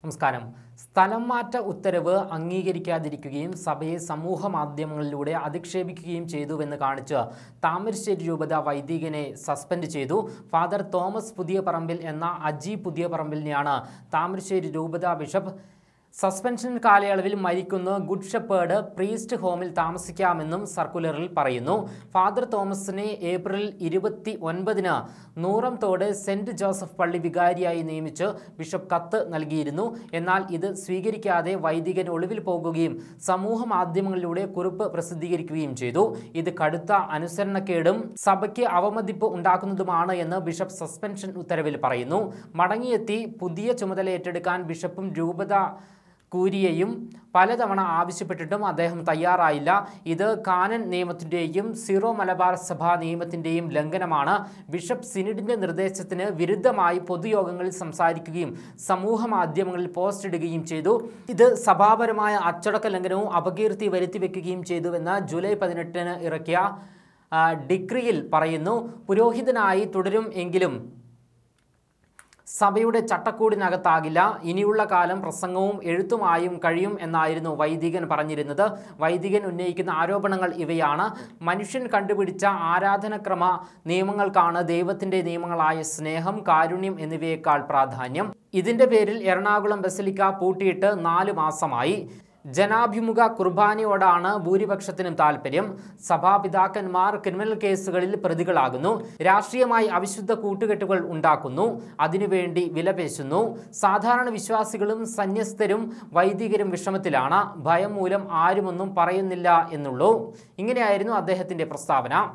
നമസ്കാരം സ്ഥലം മാറ്റ ഉത്തരവ് അംഗീകരിക്കാതിരിക്കുകയും സഭയെ സമൂഹ മാധ്യമങ്ങളിലൂടെ അധിക്ഷേപിക്കുകയും ചെയ്തുവെന്ന് കാണിച്ച് താമരശ്ശേരി രൂപത വൈദികനെ സസ്പെൻഡ് ചെയ്തു ഫാദർ തോമസ് പുതിയ പറമ്പിൽ എന്ന അജി പുതിയ പറമ്പിലിനെയാണ് താമരശ്ശേരി രൂപത ബിഷപ്പ് സസ്പെൻഷൻ കാലയളവിൽ മരിക്കുന്ന ഗുഡ് ഷെപ്പേർഡ് പ്രീസ്റ്റ് ഹോമിൽ താമസിക്കാമെന്നും സർക്കുലറിൽ പറയുന്നു ഫാദർ തോമസിനെ ഏപ്രിൽ ഇരുപത്തി ഒൻപതിന് നൂറംതോട് സെന്റ് ജോസഫ് പള്ളി വികാരിയായി നിയമിച്ച് ബിഷപ്പ് കത്ത് നൽകിയിരുന്നു എന്നാൽ ഇത് സ്വീകരിക്കാതെ വൈദികൻ ഒളിവിൽ പോകുകയും സമൂഹ മാധ്യമങ്ങളിലൂടെ കുറിപ്പ് പ്രസിദ്ധീകരിക്കുകയും ചെയ്തു ഇത് കടുത്ത അനുസരണക്കേടും സഭയ്ക്ക് അവമതിപ്പ് ഉണ്ടാക്കുന്നതുമാണ് എന്ന് ബിഷപ്പ് സസ്പെൻഷൻ ഉത്തരവിൽ പറയുന്നു മടങ്ങിയെത്തി പുതിയ ചുമതല ഏറ്റെടുക്കാൻ ബിഷപ്പും രൂപത കൂരിയയും പലതവണ ആവശ്യപ്പെട്ടിട്ടും അദ്ദേഹം തയ്യാറായില്ല ഇത് കാനൻ നിയമത്തിൻ്റെയും സീറോ മലബാർ സഭാ നിയമത്തിൻ്റെയും ലംഘനമാണ് ബിഷപ്പ് സിനിഡിൻ്റെ നിർദ്ദേശത്തിന് വിരുദ്ധമായി പൊതുയോഗങ്ങളിൽ സംസാരിക്കുകയും സമൂഹ മാധ്യമങ്ങളിൽ പോസ്റ്റ് ഇടുകയും ചെയ്തു ഇത് സഭാപരമായ അച്ചടക്ക ലംഘനവും അപകീർത്തി വരുത്തിവെക്കുകയും ചെയ്തുവെന്ന് ജൂലൈ പതിനെട്ടിന് ഇറക്കിയ ആ, ഡിക്രിയിൽ പറയുന്നു പുരോഹിതനായി തുടരും എങ്കിലും സഭയുടെ ചട്ടക്കൂടിനകത്താകില്ല ഇനിയുള്ള കാലം പ്രസംഗവും എഴുത്തുമായും കഴിയും എന്നായിരുന്നു വൈദികൻ പറഞ്ഞിരുന്നത് വൈദികൻ ഉന്നയിക്കുന്ന ആരോപണങ്ങൾ ഇവയാണ് മനുഷ്യൻ കണ്ടുപിടിച്ച ആരാധനക്രമ നിയമങ്ങൾക്കാണ് ദൈവത്തിൻ്റെ നിയമങ്ങളായ സ്നേഹം കാരുണ്യം എന്നിവയേക്കാൾ പ്രാധാന്യം ഇതിൻ്റെ പേരിൽ എറണാകുളം ബസലിക്ക പൂട്ടിയിട്ട് നാല് മാസമായി ജനാഭിമുഖ കുർബാനയോടാണ് ഭൂരിപക്ഷത്തിനും താല്പര്യം സഭാപിതാക്കന്മാർ ക്രിമിനൽ കേസുകളിൽ പ്രതികളാകുന്നു രാഷ്ട്രീയമായി അവിശുദ്ധ കൂട്ടുകെട്ടുകൾ ഉണ്ടാക്കുന്നു അതിനുവേണ്ടി വിലപേശുന്നു സാധാരണ വിശ്വാസികളും സന്യസ്തരും വൈദികരും വിഷമത്തിലാണ് ഭയം മൂലം ആരുമൊന്നും പറയുന്നില്ല എന്നുള്ളൂ ഇങ്ങനെയായിരുന്നു അദ്ദേഹത്തിന്റെ പ്രസ്താവന